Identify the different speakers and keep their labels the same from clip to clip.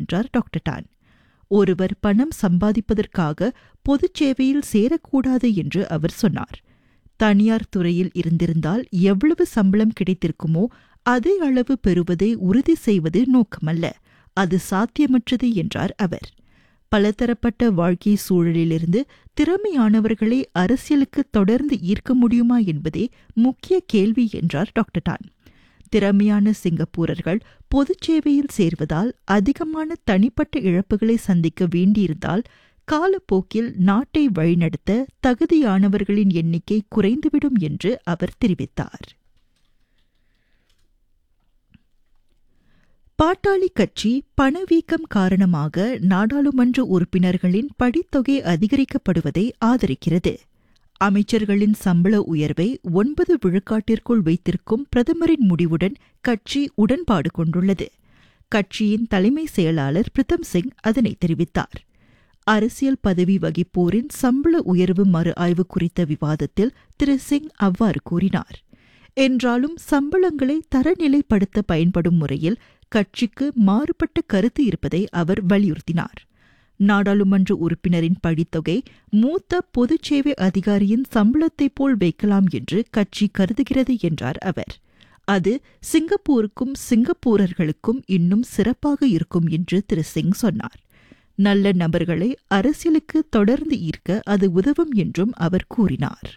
Speaker 1: என்றார் doctor Don ஒருவர் பணம் சம்பாதிப்பதற்காக பொதுச் சேவையில் சேரக்கூடாது என்று அவர் சொன்னார் தனியார் துறையில் இருந்திருந்தால் எவ்வளவு சம்பளம் கிடைத்திருக்குமோ அதே அளவு பெறுவதை உறுதி செய்வது நோக்கமல்ல அது சாத்தியமற்றது என்றார் அவர் பலதரப்பட்ட வாழ்க்கை சூழலிலிருந்து திறமையானவர்களை அரசியலுக்கு தொடர்ந்து ஈர்க்க முடியுமா என்பதே முக்கிய கேள்வி என்றார் டாக்டர் டான் திறமையான சிங்கப்பூரர்கள் பொதுச் சேவையில் சேர்வதால் அதிகமான தனிப்பட்ட இழப்புகளை சந்திக்க வேண்டியிருந்தால் காலப்போக்கில் நாட்டை வழிநடத்த தகுதியானவர்களின் எண்ணிக்கை குறைந்துவிடும் என்று அவர் தெரிவித்தார் பாட்டாளி கட்சி பணவீக்கம் காரணமாக நாடாளுமன்ற உறுப்பினர்களின் படித்தொகை அதிகரிக்கப்படுவதை ஆதரிக்கிறது அமைச்சர்களின் சம்பள உயர்வை ஒன்பது விழுக்காட்டிற்குள் வைத்திருக்கும் பிரதமரின் முடிவுடன் கட்சி உடன்பாடு கொண்டுள்ளது கட்சியின் தலைமை செயலாளர் பிரித்தம் சிங் அதனை தெரிவித்தார் அரசியல் பதவி வகிப்போரின் சம்பள உயர்வு மறு ஆய்வு குறித்த விவாதத்தில் திரு சிங் அவ்வாறு கூறினார் என்றாலும் சம்பளங்களை தரநிலைப்படுத்த பயன்படும் முறையில் கட்சிக்கு மாறுபட்ட கருத்து இருப்பதை அவர் வலியுறுத்தினார் நாடாளுமன்ற உறுப்பினரின் படித்தொகை மூத்த பொதுச் சேவை அதிகாரியின் சம்பளத்தைப் போல் வைக்கலாம் என்று கட்சி கருதுகிறது என்றார் அவர் அது சிங்கப்பூருக்கும் சிங்கப்பூரர்களுக்கும் இன்னும் சிறப்பாக இருக்கும் என்று திரு சிங் சொன்னார் நல்ல நபர்களை அரசியலுக்கு தொடர்ந்து ஈர்க்க அது உதவும் என்றும் அவர் கூறினார்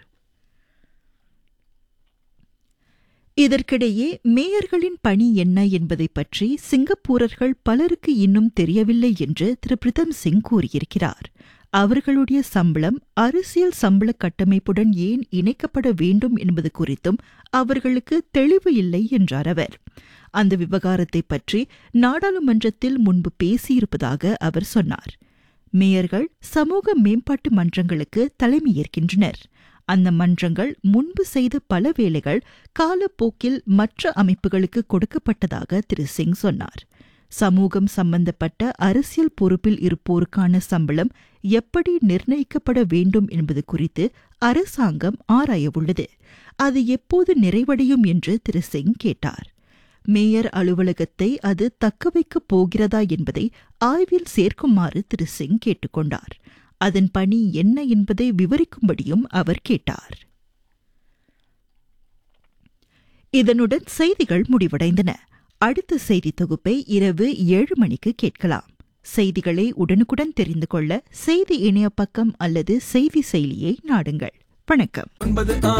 Speaker 1: இதற்கிடையே மேயர்களின் பணி என்ன என்பதை பற்றி சிங்கப்பூரர்கள் பலருக்கு இன்னும் தெரியவில்லை என்று திரு பிரிதம் சிங் கூறியிருக்கிறார் அவர்களுடைய சம்பளம் அரசியல் சம்பள கட்டமைப்புடன் ஏன் இணைக்கப்பட வேண்டும் என்பது குறித்தும் அவர்களுக்கு தெளிவு இல்லை என்றார் அவர் அந்த விவகாரத்தை பற்றி நாடாளுமன்றத்தில் முன்பு பேசியிருப்பதாக அவர் சொன்னார் மேயர்கள் சமூக மேம்பாட்டு மன்றங்களுக்கு தலைமையேற்கின்றனர் அந்த மன்றங்கள் முன்பு செய்த பல வேலைகள் காலப்போக்கில் மற்ற அமைப்புகளுக்கு கொடுக்கப்பட்டதாக திரு சிங் சொன்னார் சமூகம் சம்பந்தப்பட்ட அரசியல் பொறுப்பில் இருப்போருக்கான சம்பளம் எப்படி நிர்ணயிக்கப்பட வேண்டும் என்பது குறித்து அரசாங்கம் ஆராயவுள்ளது அது எப்போது நிறைவடையும் என்று திரு சிங் கேட்டார் மேயர் அலுவலகத்தை அது தக்கவைக்கப் போகிறதா என்பதை ஆய்வில் சேர்க்குமாறு திரு சிங் கேட்டுக்கொண்டார் அதன் பணி என்ன என்பதை விவரிக்கும்படியும் அவர் கேட்டார் இதனுடன் செய்திகள் முடிவடைந்தன அடுத்த செய்தி தொகுப்பை இரவு ஏழு மணிக்கு கேட்கலாம் செய்திகளை உடனுக்குடன் தெரிந்து கொள்ள செய்தி இணைய பக்கம் அல்லது செய்தி செயலியை நாடுங்கள் வணக்கம்